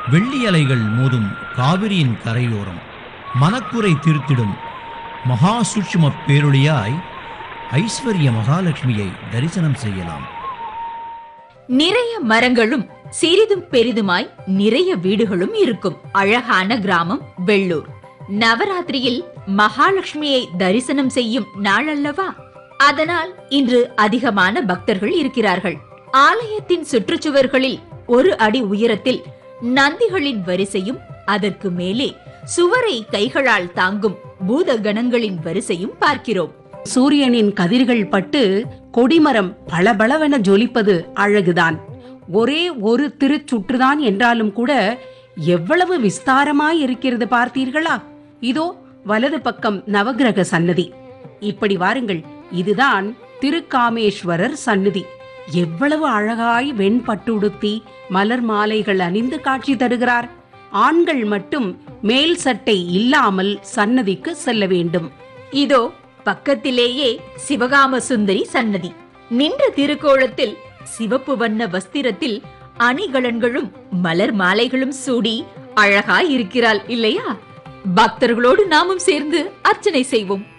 வெள்ளி அலைகள் மோதும் காவிரியின் கரையோரம் மனக்குறை தீர்த்திடும் மகா சூட்சும பேரொளியாய் ஐஸ்வர்ய மகாலட்சுமியை தரிசனம் செய்யலாம் நிறைய மரங்களும் சிறிதும் பெரிதுமாய் நிறைய வீடுகளும் இருக்கும் அழகான கிராமம் வெள்ளூர் நவராத்திரியில் மகாலட்சுமியை தரிசனம் செய்யும் நாள் அல்லவா அதனால் இன்று அதிகமான பக்தர்கள் இருக்கிறார்கள் ஆலயத்தின் சுற்றுச்சுவர்களில் ஒரு அடி உயரத்தில் நந்திகளின் வரிசையும் அதற்கு மேலே சுவரை கைகளால் தாங்கும் பூத கணங்களின் வரிசையும் பார்க்கிறோம் சூரியனின் கதிர்கள் பட்டு கொடிமரம் பளபளவென ஜொலிப்பது அழகுதான் ஒரே ஒரு திருச்சுற்றுதான் என்றாலும் கூட எவ்வளவு விஸ்தாரமாய் இருக்கிறது பார்த்தீர்களா இதோ வலது பக்கம் நவக்கிரக சன்னதி இப்படி வாருங்கள் இதுதான் திருக்காமேஸ்வரர் சந்நிதி எவ்வளவு அழகாய் வெண்பட்டுடுத்தி மலர் மாலைகள் அணிந்து காட்சி தருகிறார் ஆண்கள் மட்டும் மேல் சட்டை இல்லாமல் சன்னதிக்கு செல்ல வேண்டும் இதோ பக்கத்திலேயே சிவகாம சுந்தரி சன்னதி நின்ற திருக்கோலத்தில் சிவப்பு வண்ண வஸ்திரத்தில் அணிகலன்களும் மலர் மாலைகளும் சூடி அழகாய் இருக்கிறாள் இல்லையா பக்தர்களோடு நாமும் சேர்ந்து அர்ச்சனை செய்வோம்